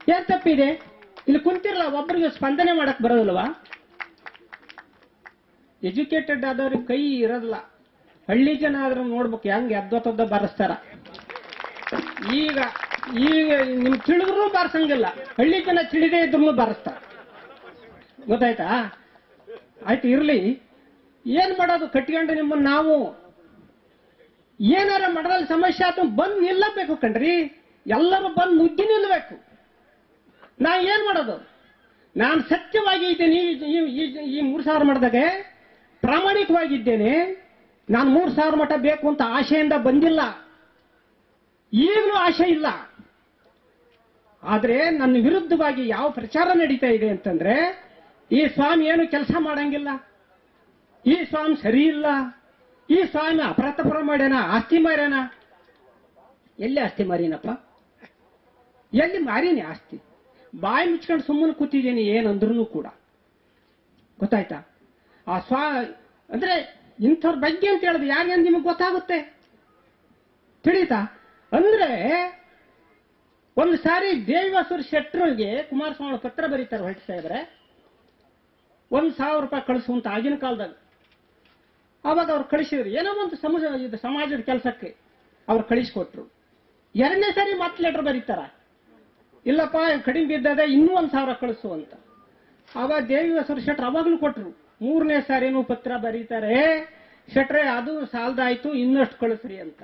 ಏನ್ ತಪ್ಪಿದೆ ಇಲ್ಲಿ ಕುಂತಿರಲ್ಲ ಒಬ್ಬರಿಗೆ ಸ್ಪಂದನೆ ಮಾಡಕ್ ಬರೋದಿಲ್ವಾ ಎಜುಕೇಟೆಡ್ ಆದವ್ರಿಗೆ ಕೈ ಇರೋದಿಲ್ಲ ಹಳ್ಳಿ ಜನ ಆದ್ರೂ ನೋಡ್ಬೇಕು ಹೆಂಗ್ ಅದ್ವತ್ತದ್ದ ಬಾರಿಸ್ತಾರ ಈಗ ಈಗ ನಿಮ್ ತಿಳಿದ್ರು ಬಾರಿಸಂಗಿಲ್ಲ ಹಳ್ಳಿ ಜನ ತಿಳಿದೇ ಇದ್ರು ಬಾರಿಸ್ತಾರ ಗೊತ್ತಾಯ್ತಾ ಆಯ್ತು ಇರ್ಲಿ ಏನ್ ಮಾಡೋದು ಕಟ್ಕೊಂಡು ನಿಮ್ಮನ್ನ ನಾವು ಏನಾರ ಮಠದಲ್ಲಿ ಸಮಸ್ಯೆ ಆತು ಬಂದು ನಿಲ್ಲಬೇಕು ಕಣ್ರಿ ಎಲ್ಲರೂ ಬಂದು ನುಗ್ಗಿ ನಿಲ್ಲಬೇಕು ನಾ ಏನ್ ಮಾಡೋದು ನಾನು ಸತ್ಯವಾಗಿ ಇದ್ದೀನಿ ಈ- ಈ- ಈ- ಈ ಮೂರು ಸಾವಿರ ಮಠದಾಗೆ ಪ್ರಾಮಾಣಿಕವಾಗಿದ್ದೇನೆ ನಾನು ಮೂರು ಸಾವಿರ ಮಠ ಬೇಕು ಅಂತ ಆಶೆಯಿಂದ ಬಂದಿಲ್ಲ ಈಗಲೂ ಆಶೆ ಇಲ್ಲ ಆದ್ರೆ ನನ್ನ ವಿರುದ್ಧವಾಗಿ ಯಾವ ಪ್ರಚಾರ ನಡೀತಾ ಇದೆ ಅಂತಂದ್ರೆ ಈ ಸ್ವಾಮಿ ಏನು ಕೆಲಸ ಮಾಡಂಗಿಲ್ಲ ಈ ಸ್ವಾಮಿ ಸರಿ ಇಲ್ಲ ಈ ಸ್ವಾಮಿ ಅಪರಾಧಪುರ ಮಾಡ್ಯಾನ ಆಸ್ತಿ ಮಾರ್ಯಾನ ಎಲ್ಲಿ ಆಸ್ತಿ ಮಾರಿನಪ್ಪ ಎಲ್ಲಿ ಮಾರೀನಿ ಆಸ್ತಿ ಬಾಯಿ ಮುಚ್ಕೊಂಡು ಸುಮ್ಮನೆ ಕೂತಿದ್ದೀನಿ ಏನಂದ್ರೂ ಕೂಡ ಗೊತ್ತಾಯ್ತಾ ಆ ಸ್ವಾ ಅಂದ್ರೆ ಇಂಥವ್ರ ಬಗ್ಗೆ ಅಂತ ಹೇಳಿದ್ರೆ ಯಾರಿಗೆ ನಿಮಗೆ ಗೊತ್ತಾಗುತ್ತೆ ತಿಳಿತಾ ಅಂದ್ರೆ ಒಂದು ಸಾರಿ ದೇವಿವಾಸೂರ್ ಶೆಟ್ರಿಗೆ ಕುಮಾರಸ್ವಾಮಿ ಪತ್ರ ಬರೀತಾರೆ ಹೊರಟ ಸಾಹೇಬ್ರೆ ಒಂದ್ ಸಾವಿರ ರೂಪಾಯಿ ಕಳಿಸುವಂತ ಆಗಿನ ಕಾಲದಾಗ ಅವಾಗ ಅವ್ರು ಕಳಿಸಿದ್ರು ಏನೋ ಒಂದು ಸಮಾಜ ಇದು ಸಮಾಜದ ಕೆಲಸಕ್ಕೆ ಅವ್ರು ಕಳಿಸ್ಕೊಟ್ರು ಎರಡನೇ ಸಾರಿ ಮತ್ತೆ ಲೆಟರ್ ಬರೀತಾರ ಇಲ್ಲಪ್ಪ ಕಡಿಮೆ ಬಿದ್ದದೆ ಇನ್ನೂ ಒಂದ್ ಸಾವಿರ ಕಳಿಸು ಅಂತ ಅವಾಗ ದೇವಿವಾಸರು ಶೆಟ್ರ್ ಅವಾಗ್ಲೂ ಕೊಟ್ರು ಮೂರನೇ ಸಾರಿನೂ ಪತ್ರ ಬರೀತಾರೆ ಶೆಟ್ರೆ ಅದು ಸಾಲದಾಯ್ತು ಇನ್ನಷ್ಟು ಕಳಿಸ್ರಿ ಅಂತ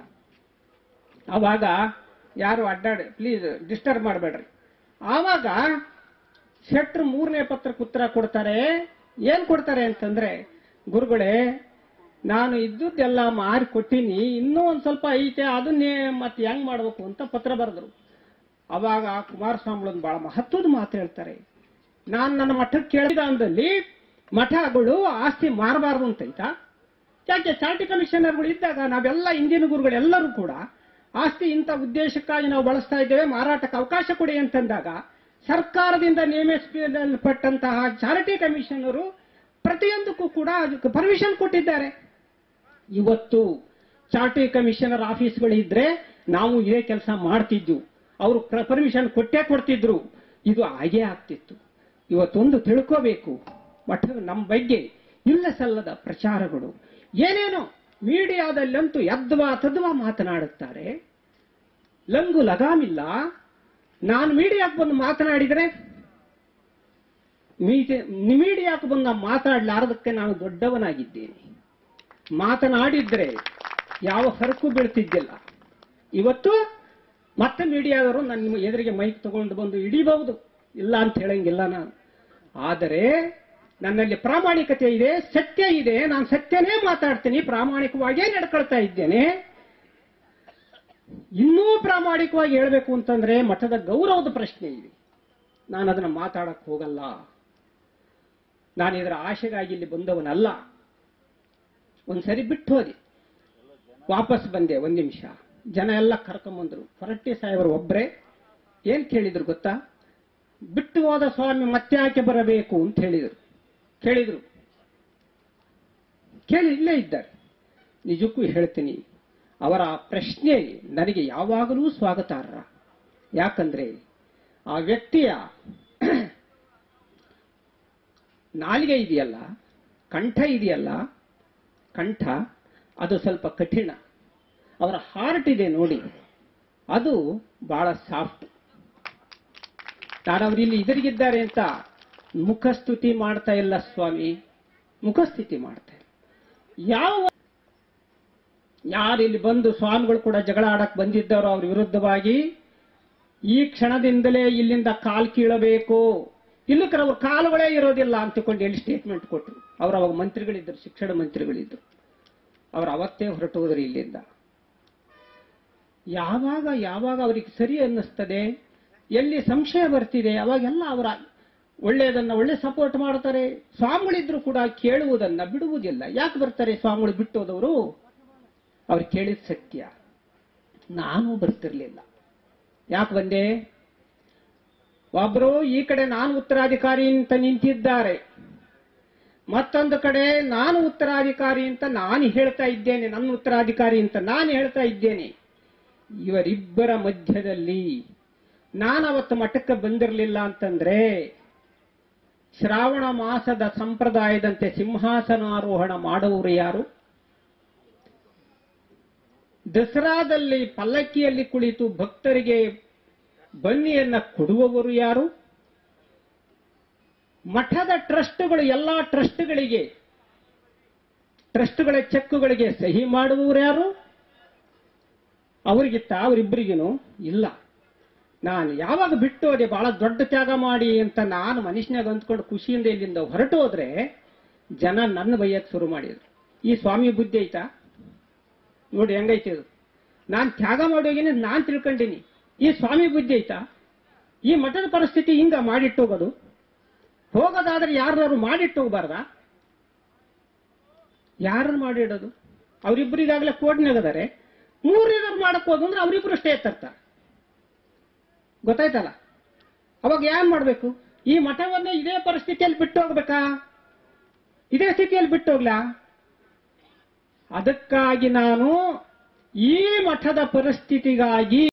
ಅವಾಗ ಯಾರು ಅಡ್ಡಾಡಿ ಪ್ಲೀಸ್ ಡಿಸ್ಟರ್ಬ್ ಮಾಡಬೇಡ್ರಿ ಆವಾಗ ಶೆಟ್ರು ಮೂರನೇ ಪತ್ರಕ್ಕೆ ಉತ್ತರ ಕೊಡ್ತಾರೆ ಏನ್ ಕೊಡ್ತಾರೆ ಅಂತಂದ್ರೆ ಗುರುಗಳೇ ನಾನು ಇದ್ದುದ್ದೆಲ್ಲ ಮಾರಿ ಕೊಟ್ಟಿನಿ ಇನ್ನೂ ಒಂದ್ ಸ್ವಲ್ಪ ಐತೆ ಅದನ್ನೇ ಮತ್ತೆ ಹೆಂಗ್ ಮಾಡ್ಬೇಕು ಅಂತ ಪತ್ರ ಬರೆದ್ರು ಅವಾಗ ಕುಮಾರಸ್ವಾಮಿಗಳೊಂದು ಬಹಳ ಮಹತ್ವದ ಮಾತು ಹೇಳ್ತಾರೆ ನಾನು ನನ್ನ ಮಠಕ್ಕೆ ಕೇಳಿದ ಅಂದಲ್ಲಿ ಮಠಗಳು ಆಸ್ತಿ ಮಾರಬಾರ್ದು ಅಂತ ಐತಾ ಯಾಕೆ ಚಾರಿಟಿ ಕಮಿಷನರ್ಗಳು ಇದ್ದಾಗ ನಾವೆಲ್ಲ ಇಂದಿನ ಗುರುಗಳೆಲ್ಲರೂ ಕೂಡ ಆಸ್ತಿ ಇಂಥ ಉದ್ದೇಶಕ್ಕಾಗಿ ನಾವು ಬಳಸ್ತಾ ಇದ್ದೇವೆ ಮಾರಾಟಕ್ಕೆ ಅವಕಾಶ ಕೊಡಿ ಅಂತಂದಾಗ ಸರ್ಕಾರದಿಂದ ನೇಮಿಸಲ್ಪಟ್ಟಂತಹ ಚಾರಿಟಿ ಕಮಿಷನರು ಪ್ರತಿಯೊಂದಕ್ಕೂ ಕೂಡ ಅದಕ್ಕೆ ಪರ್ಮಿಷನ್ ಕೊಟ್ಟಿದ್ದಾರೆ ಇವತ್ತು ಚಾರ್ಟಿ ಕಮಿಷನರ್ ಆಫೀಸ್ಗಳಿದ್ರೆ ನಾವು ಇದೇ ಕೆಲಸ ಮಾಡ್ತಿದ್ವು ಅವರು ಪರ್ಮಿಷನ್ ಕೊಟ್ಟೇ ಕೊಡ್ತಿದ್ರು ಇದು ಹಾಗೇ ಆಗ್ತಿತ್ತು ಇವತ್ತೊಂದು ತಿಳ್ಕೋಬೇಕು ಮಠ ನಮ್ಮ ಬಗ್ಗೆ ಇಲ್ಲ ಸಲ್ಲದ ಪ್ರಚಾರಗಳು ಏನೇನೋ ಮೀಡಿಯಾದಲ್ಲಂತೂ ಯದ್ವಾ ತದ್ವಾ ಮಾತನಾಡುತ್ತಾರೆ ಲಂಗು ಲಗಾಮಿಲ್ಲ ನಾನು ಮೀಡಿಯಾಕ್ಕೆ ಬಂದು ಮಾತನಾಡಿದರೆ ಮೀಡಿ- ಮೀಡಿಯಾಕ್ಕೆ ಬಂದು ಮಾತಾಡಲಾರದಕ್ಕೆ ನಾನು ದೊಡ್ಡವನಾಗಿದ್ದೇನೆ ಮಾತನಾಡಿದ್ರೆ ಯಾವ ಹರಕು ಬೀಳ್ತಿದ್ದಿಲ್ಲ ಇವತ್ತು ಮತ್ತೆ ಮೀಡಿಯಾದವರು ನನ್ನ ಎದುರಿಗೆ ಮೈಕ್ ತಗೊಂಡು ಬಂದು ಹಿಡಿಬಹುದು ಇಲ್ಲ ಅಂತ ಹೇಳಂಗಿಲ್ಲ ನಾನು ಆದರೆ ನನ್ನಲ್ಲಿ ಪ್ರಾಮಾಣಿಕತೆ ಇದೆ ಸತ್ಯ ಇದೆ ನಾನು ಸತ್ಯನೇ ಮಾತಾಡ್ತೀನಿ ಪ್ರಾಮಾಣಿಕವಾಗಿಯೇ ನಡ್ಕೊಳ್ತಾ ಇದ್ದೇನೆ ಇನ್ನೂ ಪ್ರಾಮಾಣಿಕವಾಗಿ ಹೇಳಬೇಕು ಅಂತಂದ್ರೆ ಮಠದ ಗೌರವದ ಪ್ರಶ್ನೆ ಇದೆ ನಾನು ಅದನ್ನ ಮಾತಾಡಕ್ ಹೋಗಲ್ಲ ನಾನು ಇದರ ಆಶೆಗಾಗಿ ಇಲ್ಲಿ ಬಂದವನಲ್ಲ ಒಂದ್ಸರಿ ಬಿಟ್ಟು ಹೋದೆ ವಾಪಸ್ ಬಂದೆ ಒಂದ್ ನಿಮಿಷ ಜನ ಎಲ್ಲ ಕರ್ಕೊಂಬಂದ್ರು ಹೊರಟ್ಟಿ ಸಾಹೇಬರು ಒಬ್ರೆ ಏನ್ ಕೇಳಿದ್ರು ಗೊತ್ತಾ ಬಿಟ್ಟು ಹೋದ ಸ್ವಾಮಿ ಮತ್ತೆ ಯಾಕೆ ಬರಬೇಕು ಅಂತ ಹೇಳಿದರು ಕೇಳಿದ್ರು ಕೇಳಿ ಇಲ್ಲೇ ಇದ್ದಾರೆ ನಿಜಕ್ಕೂ ಹೇಳ್ತೀನಿ ಅವರ ಪ್ರಶ್ನೆ ನನಗೆ ಯಾವಾಗಲೂ ಸ್ವಾಗತಾರ್ಹ ಯಾಕಂದ್ರೆ ಆ ವ್ಯಕ್ತಿಯ ನಾಲಿಗೆ ಇದೆಯಲ್ಲ ಕಂಠ ಇದೆಯಲ್ಲ ಕಂಠ ಅದು ಸ್ವಲ್ಪ ಕಠಿಣ ಅವರ ಹಾರ್ಟ್ ಇದೆ ನೋಡಿ ಅದು ಬಹಳ ಸಾಫ್ಟ್ ನಾನು ಅವರು ಇಲ್ಲಿ ಇದರಿಗಿದ್ದಾರೆ ಅಂತ ಮುಖಸ್ತುತಿ ಮಾಡ್ತಾ ಇಲ್ಲ ಸ್ವಾಮಿ ಮುಖಸ್ಥಿತಿ ಮಾಡ್ತಾ ಇಲ್ಲ ಯಾವ ಯಾರು ಇಲ್ಲಿ ಬಂದು ಸ್ವಾಮಿಗಳು ಕೂಡ ಜಗಳ ಆಡಕ್ ಬಂದಿದ್ದಾರೋ ಅವ್ರ ವಿರುದ್ಧವಾಗಿ ಈ ಕ್ಷಣದಿಂದಲೇ ಇಲ್ಲಿಂದ ಕಾಲ್ ಕೀಳಬೇಕು ಇಲ್ಲಕ್ರೆ ಅವ್ರ ಕಾಲುಗಳೇ ಇರೋದಿಲ್ಲ ಅಂತಕೊಂಡು ಹೇಳಿ ಸ್ಟೇಟ್ಮೆಂಟ್ ಕೊಟ್ಟರು ಅವ್ರು ಅವಾಗ ಮಂತ್ರಿಗಳಿದ್ದರು ಶಿಕ್ಷಣ ಮಂತ್ರಿಗಳಿದ್ದರು ಅವ್ರು ಅವತ್ತೇ ಹೊರಟು ಹೋದ್ರು ಇಲ್ಲಿಂದ ಯಾವಾಗ ಯಾವಾಗ ಅವರಿಗೆ ಸರಿ ಅನ್ನಿಸ್ತದೆ ಎಲ್ಲಿ ಸಂಶಯ ಬರ್ತಿದೆ ಅವಾಗೆಲ್ಲ ಅವರ ಒಳ್ಳೆಯದನ್ನ ಒಳ್ಳೆ ಸಪೋರ್ಟ್ ಮಾಡ್ತಾರೆ ಸ್ವಾಮಿಗಳಿದ್ರು ಕೂಡ ಕೇಳುವುದನ್ನ ಬಿಡುವುದಿಲ್ಲ ಯಾಕೆ ಬರ್ತಾರೆ ಸ್ವಾಮಿಗಳು ಬಿಟ್ಟೋದವರು ಅವ್ರು ಕೇಳಿದ ಸತ್ಯ ನಾನು ಬರ್ತಿರ್ಲಿಲ್ಲ ಯಾಕೆ ಬಂದೆ ಒಬ್ರು ಈ ಕಡೆ ನಾನು ಉತ್ತರಾಧಿಕಾರಿ ಅಂತ ನಿಂತಿದ್ದಾರೆ ಮತ್ತೊಂದು ಕಡೆ ನಾನು ಉತ್ತರಾಧಿಕಾರಿ ಅಂತ ನಾನು ಹೇಳ್ತಾ ಇದ್ದೇನೆ ನನ್ನ ಉತ್ತರಾಧಿಕಾರಿ ಅಂತ ನಾನು ಹೇಳ್ತಾ ಇದ್ದೇನೆ ಇವರಿಬ್ಬರ ಮಧ್ಯದಲ್ಲಿ ನಾನು ಅವತ್ತು ಮಠಕ್ಕೆ ಬಂದಿರಲಿಲ್ಲ ಅಂತಂದ್ರೆ ಶ್ರಾವಣ ಮಾಸದ ಸಂಪ್ರದಾಯದಂತೆ ಸಿಂಹಾಸನಾರೋಹಣ ಮಾಡುವವರು ಯಾರು ದಸರಾದಲ್ಲಿ ಪಲ್ಲಕ್ಕಿಯಲ್ಲಿ ಕುಳಿತು ಭಕ್ತರಿಗೆ ಬನ್ನಿಯನ್ನ ಕೊಡುವವರು ಯಾರು ಮಠದ ಟ್ರಸ್ಟ್ಗಳು ಎಲ್ಲಾ ಟ್ರಸ್ಟ್ಗಳಿಗೆ ಟ್ರಸ್ಟ್ಗಳ ಚೆಕ್ಗಳಿಗೆ ಸಹಿ ಮಾಡುವವರು ಯಾರು ಅವರಿಗಿತ್ತ ಅವರಿಬ್ಬರಿಗೇನು ಇಲ್ಲ ನಾನು ಯಾವಾಗ ಬಿಟ್ಟು ಹೋದೆ ಬಹಳ ದೊಡ್ಡ ತ್ಯಾಗ ಮಾಡಿ ಅಂತ ನಾನು ಮನುಷ್ಯನಾಗ ಅಂದ್ಕೊಂಡು ಖುಷಿಯಿಂದ ಇಲ್ಲಿಂದ ಹೊರಟು ಹೋದ್ರೆ ಜನ ನನ್ನ ಬೈಯಕ್ ಶುರು ಮಾಡಿದ್ರು ಈ ಸ್ವಾಮಿ ಬುದ್ಧಿ ಐತಾ ನೋಡಿ ಹೆಂಗೈತೆ ಇದು ನಾನು ತ್ಯಾಗ ಮಾಡೋಗಿನ ನಾನು ತಿಳ್ಕೊಂಡೀನಿ ಈ ಸ್ವಾಮಿ ಬುದ್ಧಿ ಐತಾ ಈ ಮಠದ ಪರಿಸ್ಥಿತಿ ಹಿಂಗ ಮಾಡಿಟ್ಟು ಹೋಗೋದು ಹೋಗೋದಾದ್ರೆ ಯಾರು ಮಾಡಿಟ್ಟು ಹೋಗ್ಬಾರ್ದ ಯಾರನ್ನು ಮಾಡಿಡೋದು ಅವರಿಬ್ಬರಿಗಾಗಲೇ ಕೋಡ್ನಾಗದಾರೆ ಮೂರಿನವ್ರು ಮಾಡಕ್ ಹೋದ್ರು ಅಂದ್ರೆ ಅವರಿಬ್ರು ಅಷ್ಟೇ ಎತ್ತರ್ತಾರೆ ಗೊತ್ತಾಯ್ತಲ್ಲ ಅವಾಗ ಏನ್ ಮಾಡ್ಬೇಕು ಈ ಮಠವನ್ನ ಇದೇ ಪರಿಸ್ಥಿತಿಯಲ್ಲಿ ಬಿಟ್ಟು ಹೋಗ್ಬೇಕಾ ಇದೇ ಸ್ಥಿತಿಯಲ್ಲಿ ಬಿಟ್ಟು ಹೋಗ್ಲಾ ಅದಕ್ಕಾಗಿ ನಾನು ಈ ಮಠದ ಪರಿಸ್ಥಿತಿಗಾಗಿ